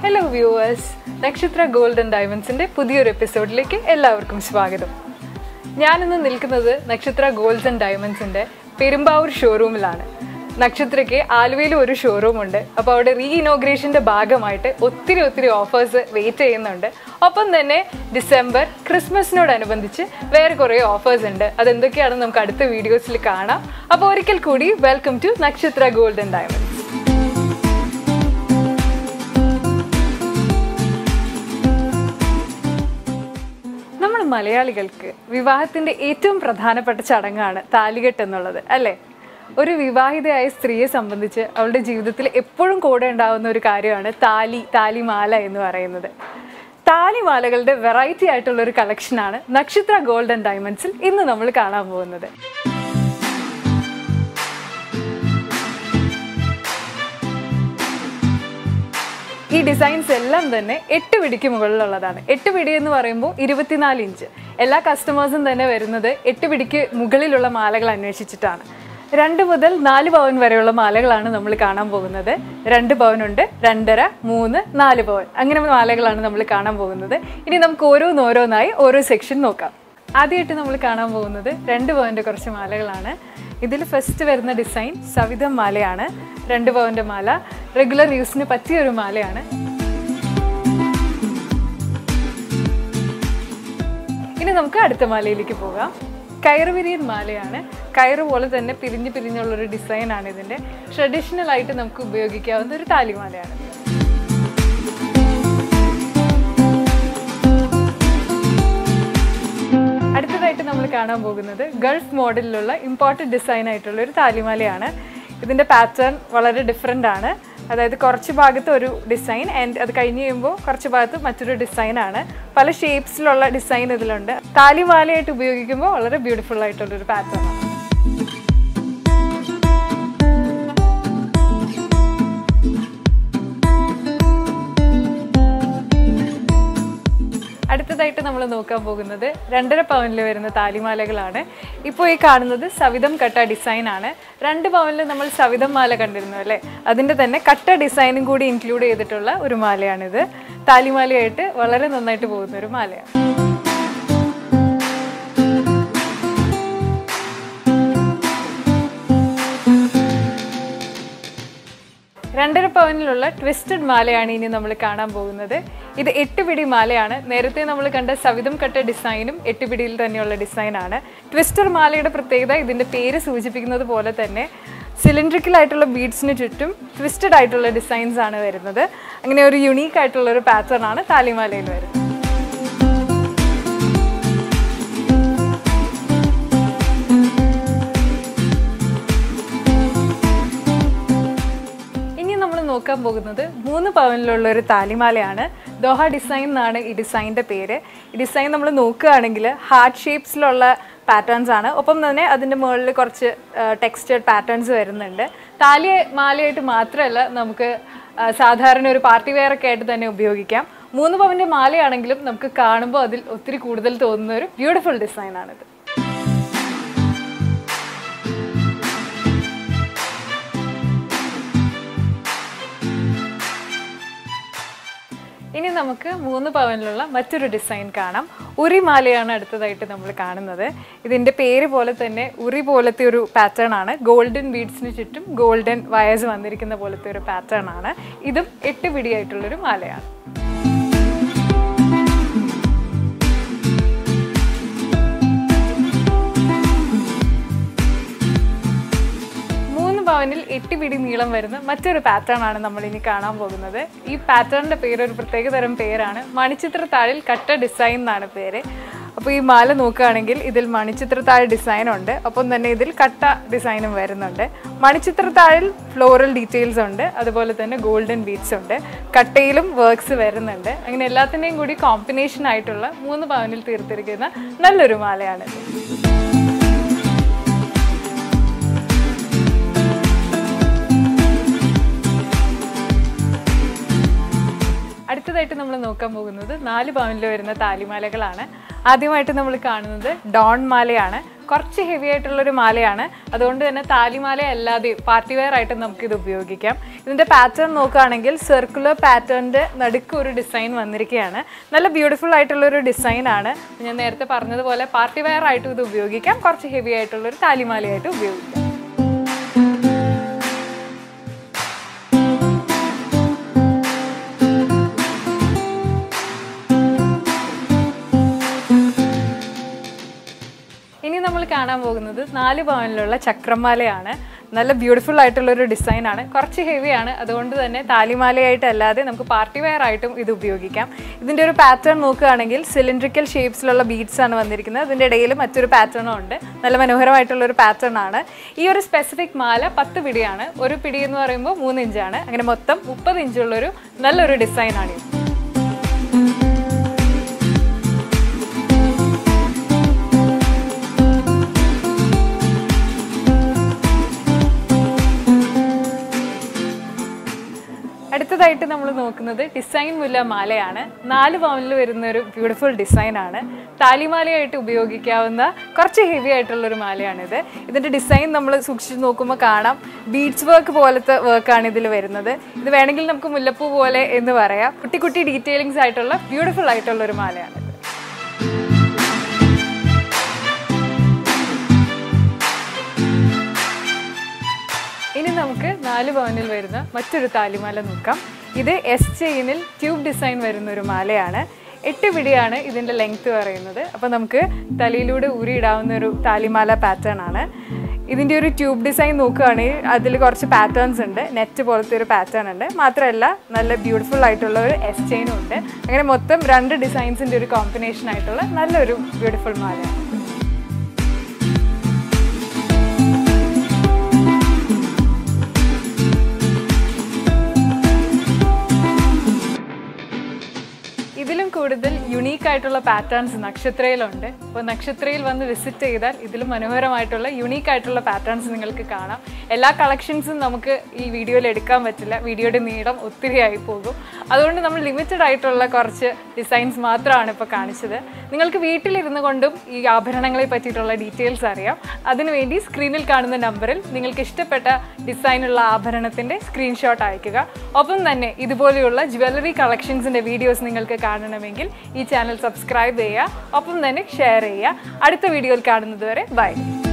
hello viewers Nakshatra gold and ഡയമണ്ട്സിന്റെ പുതിയൊരു എപ്പിസോഡിലേക്ക് എല്ലാവർക്കും സ്വാഗതം ഞാനിന്ന് നിൽക്കുന്നത് നക്ഷത്ര ഗോൾഡ്സ് ആൻഡ് ഡയമണ്ട്സിന്റെ പെരുമ്പാവൂർ ഷോറൂമിലാണ് നക്ഷത്രയ്ക്ക് ആലുവയിൽ ഒരു ഷോറൂം ഉണ്ട് അപ്പോൾ അവിടെ റീ ഇനോഗ്രേഷന്റെ ഭാഗമായിട്ട് ഒത്തിരി ഒത്തിരി ഓഫേഴ്സ് വെയിറ്റ് ചെയ്യുന്നുണ്ട് ഒപ്പം തന്നെ ഡിസംബർ ക്രിസ്മസിനോടനുബന്ധിച്ച് വേറെ കുറേ ഓഫേഴ്സ് ഉണ്ട് അതെന്തൊക്കെയാണെന്ന് നമുക്ക് അടുത്ത വീഡിയോസിൽ കാണാം അപ്പോൾ ഒരിക്കൽ കൂടി welcome to Nakshatra gold and diamonds നമ്മൾ മലയാളികൾക്ക് വിവാഹത്തിന്റെ ഏറ്റവും പ്രധാനപ്പെട്ട ചടങ്ങാണ് താലികെട്ട് എന്നുള്ളത് അല്ലേ ഒരു വിവാഹിതയായ സ്ത്രീയെ സംബന്ധിച്ച് അവളുടെ ജീവിതത്തിൽ എപ്പോഴും കൂടെ ഉണ്ടാവുന്ന ഒരു കാര്യമാണ് താലി താലിമാല എന്ന് പറയുന്നത് താലിമാലകളുടെ വെറൈറ്റി ആയിട്ടുള്ള ഒരു കളക്ഷനാണ് നക്ഷത്ര ഗോൾഡ് ആൻഡ് ഡയമണ്ട്സിൽ ഇന്ന് നമ്മൾ കാണാൻ പോകുന്നത് ഈ ഡിസൈൻസ് എല്ലാം തന്നെ എട്ട് പിടിക്ക് മുകളിലുള്ളതാണ് എട്ട് പിടി എന്ന് പറയുമ്പോൾ ഇരുപത്തിനാല് ഇഞ്ച് എല്ലാ കസ്റ്റമേഴ്സും തന്നെ വരുന്നത് എട്ട് പിടിക്ക് മുകളിലുള്ള മാലകൾ അന്വേഷിച്ചിട്ടാണ് രണ്ട് മുതൽ നാല് പവൻ വരെയുള്ള മാലകളാണ് നമ്മൾ കാണാൻ പോകുന്നത് രണ്ട് പവനുണ്ട് രണ്ടര മൂന്ന് നാല് പവൻ അങ്ങനെ മാലകളാണ് നമ്മൾ കാണാൻ പോകുന്നത് ഇനി നമുക്ക് ഓരോന്നോരോന്നായി ഓരോ സെക്ഷൻ നോക്കാം ആദ്യമായിട്ട് നമ്മൾ കാണാൻ പോകുന്നത് രണ്ട് പവൻ്റെ കുറച്ച് മാലകളാണ് ഇതിൽ ഫസ്റ്റ് വരുന്ന ഡിസൈൻ സവിധം മാലയാണ് രണ്ട് പവൻ്റെ മാല റെഗുലർ യൂസിന് പറ്റിയ ഒരു മാലയാണ് ഇനി നമുക്ക് അടുത്ത മാലയിലേക്ക് പോകാം കയറ് വിരിയൻ മാലയാണ് കയറ് പോലെ തന്നെ പിരിഞ്ഞ് പിരിഞ്ഞുള്ളൊരു ഡിസൈനാണ് ഇതിൻ്റെ ട്രഡീഷണൽ ആയിട്ട് നമുക്ക് ഉപയോഗിക്കാവുന്ന ഒരു താലിമാലയാണ് അടുത്തതായിട്ട് നമ്മൾ കാണാൻ പോകുന്നത് ഗൾഫ് മോഡലിലുള്ള ഇമ്പോർട്ടൻറ്റ് ഡിസൈൻ ആയിട്ടുള്ള ഒരു താലിമാലയാണ് ഇതിൻ്റെ പാറ്റേൺ വളരെ ഡിഫറെൻ്റ് ആണ് അതായത് കുറച്ച് ഭാഗത്ത് ഒരു ഡിസൈൻ ആൻഡ് അത് കഴിഞ്ഞ് കഴിയുമ്പോൾ കുറച്ച് ഭാഗത്ത് മറ്റൊരു ഡിസൈൻ ആണ് പല ഷേപ്സിലുള്ള ഡിസൈൻ ഇതിലുണ്ട് താലിമാലയായിട്ട് ഉപയോഗിക്കുമ്പോൾ വളരെ ബ്യൂട്ടിഫുൾ ആയിട്ടുള്ളൊരു പാറ്റേൺ ആണ് അടുത്തതായിട്ട് നമ്മൾ നോക്കാൻ പോകുന്നത് രണ്ടര പവനിൽ വരുന്ന താലിമാലകളാണ് ഇപ്പോൾ ഈ കാണുന്നത് സവിതം കട്ട ഡിസൈൻ ആണ് രണ്ട് പവനിൽ നമ്മൾ സവിതം മാല കണ്ടിരുന്നു അല്ലേ അതിൻ്റെ തന്നെ കട്ട ഡിസൈനും കൂടി ഇൻക്ലൂഡ് ചെയ്തിട്ടുള്ള ഒരു മാലയാണിത് താലിമാലയായിട്ട് വളരെ നന്നായിട്ട് പോകുന്ന ഒരു മാലയാണ് രണ്ടര പവനിലുള്ള ട്വിസ്റ്റഡ് മാലയാണ് ഇനി നമ്മൾ കാണാൻ പോകുന്നത് ഇത് എട്ട് പിടി മാലയാണ് നേരത്തെ നമ്മൾ കണ്ട സവിതം കട്ട ഡിസൈനും എട്ട് പിടിയിൽ തന്നെയുള്ള ഡിസൈനാണ് ട്വിസ്റ്റർ മാലയുടെ പ്രത്യേകത ഇതിൻ്റെ പേര് സൂചിപ്പിക്കുന്നത് പോലെ തന്നെ സിലിണ്ട്രിക്കൽ ആയിട്ടുള്ള ബീഡ്സിന് ചുറ്റും ട്വിസ്റ്റഡ് ആയിട്ടുള്ള ഡിസൈൻസ് ആണ് വരുന്നത് അങ്ങനെ ഒരു യുണീക്ക് ആയിട്ടുള്ള ഒരു പാറ്റേൺ ആണ് താലിമാലയിൽ വരുന്നത് ഇനി നമ്മൾ നോക്കാൻ പോകുന്നത് മൂന്ന് പവനിലുള്ള ഒരു താലിമാലയാണ് ദോഹ ഡിസൈൻ എന്നാണ് ഈ ഡിസൈനിൻ്റെ പേര് ഈ ഡിസൈൻ നമ്മൾ നോക്കുകയാണെങ്കിൽ ഹാർട്ട് ഷേപ്സിലുള്ള പാറ്റേൺസ് ആണ് ഒപ്പം തന്നെ അതിൻ്റെ മുകളിൽ കുറച്ച് ടെക്സ്റ്റേഡ് പാറ്റേൺസ് വരുന്നുണ്ട് താലി മാലയായിട്ട് മാത്രമല്ല നമുക്ക് ആ, സാധാരണ ഒരു പാർട്ടി വെയർ ഒക്കെ ആയിട്ട് തന്നെ ഉപയോഗിക്കാം മൂന്ന് പവൻ്റെ മാലയാണെങ്കിലും നമുക്ക് കാണുമ്പോൾ അതിൽ ഒത്തിരി കൂടുതൽ തോന്നുന്ന ഒരു ബ്യൂട്ടിഫുൾ ഡിസൈനാണിത് ഇനി നമുക്ക് മൂന്ന് പവനിലുള്ള മറ്റൊരു ഡിസൈൻ കാണാം ഉറി മാലയാണ് അടുത്തതായിട്ട് നമ്മൾ കാണുന്നത് ഇതിൻ്റെ പേര് പോലെ തന്നെ ഉറി പോലത്തെ ഒരു പാറ്റേൺ ആണ് ഗോൾഡൻ ബീഡ്സിന് ചുറ്റും ഗോൾഡൻ വയേഴ്സ് വന്നിരിക്കുന്ന പോലത്തെ ഒരു പാറ്റേൺ ആണ് ഇതും എട്ട് പിടിയായിട്ടുള്ളൊരു മാലയാണ് മൂന്ന് പവനിൽ എട്ട് പിടി നീളം വരുന്ന മറ്റൊരു പാറ്റേൺ ആണ് നമ്മൾ ഇനി കാണാൻ പോകുന്നത് ഈ പാറ്റേണിന്റെ പേര് ഒരു പ്രത്യേക തരം പേരാണ് മണിച്ചിത്രത്താഴിൽ കട്ട ഡിസൈൻ എന്നാണ് പേര് അപ്പോൾ ഈ മാല നോക്കുകയാണെങ്കിൽ ഇതിൽ മണിച്ചിത്രത്താഴ് ഡിസൈൻ ഉണ്ട് ഒപ്പം തന്നെ ഇതിൽ കട്ട ഡിസൈനും വരുന്നുണ്ട് മണിച്ചിത്രത്താഴിൽ ഫ്ലോറൽ ഡീറ്റെയിൽസ് ഉണ്ട് അതുപോലെ തന്നെ ഗോൾഡൻ ബീഡ്സ് ഉണ്ട് കട്ടയിലും വർക്ക്സ് വരുന്നുണ്ട് അങ്ങനെ എല്ലാത്തിൻ്റെയും കൂടി കോമ്പിനേഷൻ ആയിട്ടുള്ള മൂന്ന് പവനിൽ തീർത്തിരിക്കുന്ന നല്ലൊരു മാലയാണിത് അടുത്തതായിട്ട് നമ്മൾ നോക്കാൻ പോകുന്നത് നാല് പവനിൽ വരുന്ന താലിമാലകളാണ് ആദ്യമായിട്ട് നമ്മൾ കാണുന്നത് ഡോൺ മാലയാണ് കുറച്ച് ഹെവി ആയിട്ടുള്ളൊരു മാലയാണ് അതുകൊണ്ട് തന്നെ താലിമാല അല്ലാതെ പാർട്ടി വെയർ ആയിട്ട് നമുക്കിത് ഉപയോഗിക്കാം ഇതിൻ്റെ പാറ്റേൺ നോക്കുകയാണെങ്കിൽ സർക്കുലർ പാറ്റേണിൻ്റെ നടുക്ക് ഒരു ഡിസൈൻ വന്നിരിക്കുകയാണ് നല്ല ബ്യൂട്ടിഫുൾ ആയിട്ടുള്ളൊരു ഡിസൈനാണ് ഞാൻ നേരത്തെ പറഞ്ഞതുപോലെ പാർട്ടി വെയർ ആയിട്ടും ഇത് ഉപയോഗിക്കാം കുറച്ച് ഹെവി ആയിട്ടുള്ളൊരു താലിമാലയായിട്ട് ഉപയോഗിക്കാം ഇനി നമ്മൾ കാണാൻ പോകുന്നത് നാല് പവനിലുള്ള ചക്രമാലയാണ് നല്ല ബ്യൂട്ടിഫുൾ ആയിട്ടുള്ള ഒരു ഡിസൈനാണ് കുറച്ച് ഹെവിയാണ് അതുകൊണ്ട് തന്നെ താലിമാലയായിട്ട് അല്ലാതെ നമുക്ക് പാർട്ടി വെയർ ആയിട്ടും ഇത് ഉപയോഗിക്കാം ഇതിൻ്റെ ഒരു പാറ്റേൺ നോക്കുകയാണെങ്കിൽ സിലിണ്ട്രിക്കൽ ഷേപ്സിലുള്ള ബീഡ്സ് ആണ് വന്നിരിക്കുന്നത് അതിൻ്റെ ഇടയിൽ മറ്റൊരു പാറ്റേണും ഉണ്ട് നല്ല മനോഹരമായിട്ടുള്ള ഒരു പാറ്റേൺ ആണ് ഈ ഒരു സ്പെസിഫിക് മാല പത്ത് പിടിയാണ് ഒരു പിടി എന്ന് പറയുമ്പോൾ മൂന്ന് ഇഞ്ചാണ് അങ്ങനെ മൊത്തം മുപ്പത് ഇഞ്ചുള്ളൊരു നല്ലൊരു ഡിസൈനാണ് ഇത് അടുത്തതായിട്ട് നമ്മൾ നോക്കുന്നത് ഡിസൈൻ മുല്ല മാലയാണ് നാല് പവനിൽ വരുന്ന ഒരു ബ്യൂട്ടിഫുൾ ഡിസൈനാണ് താലിമാലയായിട്ട് ഉപയോഗിക്കാവുന്ന കുറച്ച് ഹെവി ആയിട്ടുള്ള ഒരു മാലയാണിത് ഇതിൻ്റെ ഡിസൈൻ നമ്മൾ സൂക്ഷിച്ച് നോക്കുമ്പോൾ കാണാം ബീഡ്സ് വർക്ക് പോലത്തെ വർക്കാണ് ഇതിൽ വരുന്നത് ഇത് വേണമെങ്കിൽ നമുക്ക് മുല്ലപ്പൂ പോലെ എന്ന് പറയാം കുട്ടി കുട്ടി ഡീറ്റെയിലിങ്സ് ആയിട്ടുള്ള ബ്യൂട്ടിഫുൾ ആയിട്ടുള്ള ഒരു മാലയാണിത് ഇനി നമുക്ക് നാല് പവനിൽ വരുന്ന മറ്റൊരു താലിമാല നോക്കാം ഇത് എസ് ചെയിനിൽ ട്യൂബ് ഡിസൈൻ വരുന്ന ഒരു മാലയാണ് എട്ട് പിടിയാണ് ഇതിൻ്റെ ലെങ്ത് പറയുന്നത് അപ്പോൾ നമുക്ക് തലയിലൂടെ ഊരിയിടാവുന്ന ഒരു താലിമാല പാറ്റേൺ ആണ് ഇതിൻ്റെ ഒരു ട്യൂബ് ഡിസൈൻ നോക്കുകയാണെങ്കിൽ അതിൽ കുറച്ച് പാറ്റേൺസ് ഉണ്ട് നെറ്റ് പോലത്തെ ഒരു പാറ്റേൺ ഉണ്ട് മാത്രമല്ല നല്ല ബ്യൂട്ടിഫുൾ ആയിട്ടുള്ള ഒരു എസ് ചെയിനും ഉണ്ട് അങ്ങനെ മൊത്തം രണ്ട് ഡിസൈൻസിൻ്റെ ഒരു കോമ്പിനേഷൻ ആയിട്ടുള്ള നല്ലൊരു ബ്യൂട്ടിഫുൾ മാലയാണ് ഇതിലും കൂടുതൽ യുണീക്ക് ആയിട്ടുള്ള പാറ്റേൺസ് നക്ഷത്രയിലുണ്ട് അപ്പോൾ നക്ഷത്രയിൽ വന്ന് വിസിറ്റ് ചെയ്താൽ ഇതിലും മനോഹരമായിട്ടുള്ള യുണീക്ക് ആയിട്ടുള്ള പാറ്റേൺസ് നിങ്ങൾക്ക് കാണാം എല്ലാ കളക്ഷൻസും നമുക്ക് ഈ വീഡിയോയിൽ എടുക്കാൻ പറ്റില്ല വീഡിയോയുടെ നീളം ഒത്തിരി ആയി പോകും അതുകൊണ്ട് നമ്മൾ ലിമിറ്റഡ് ആയിട്ടുള്ള കുറച്ച് ഡിസൈൻസ് മാത്രമാണ് ഇപ്പോൾ കാണിച്ചത് നിങ്ങൾക്ക് വീട്ടിലിരുന്നു കൊണ്ടും ഈ ആഭരണങ്ങളെ പറ്റിയിട്ടുള്ള ഡീറ്റെയിൽസ് അറിയാം അതിനുവേണ്ടി സ്ക്രീനിൽ കാണുന്ന നമ്പറിൽ നിങ്ങൾക്ക് ഇഷ്ടപ്പെട്ട ഡിസൈനുള്ള ആഭരണത്തിൻ്റെ സ്ക്രീൻഷോട്ട് അയയ്ക്കുക ഒപ്പം തന്നെ ഇതുപോലെയുള്ള ജ്വല്ലറി കളക്ഷൻസിൻ്റെ വീഡിയോസ് നിങ്ങൾക്ക് കാണണമെങ്കിൽ ഈ ചാനൽ സബ്സ്ക്രൈബ് ചെയ്യുക ഒപ്പം തന്നെ ഷെയർ ചെയ്യുക അടുത്ത വീഡിയോയിൽ കാണുന്നത് വരെ ബൈ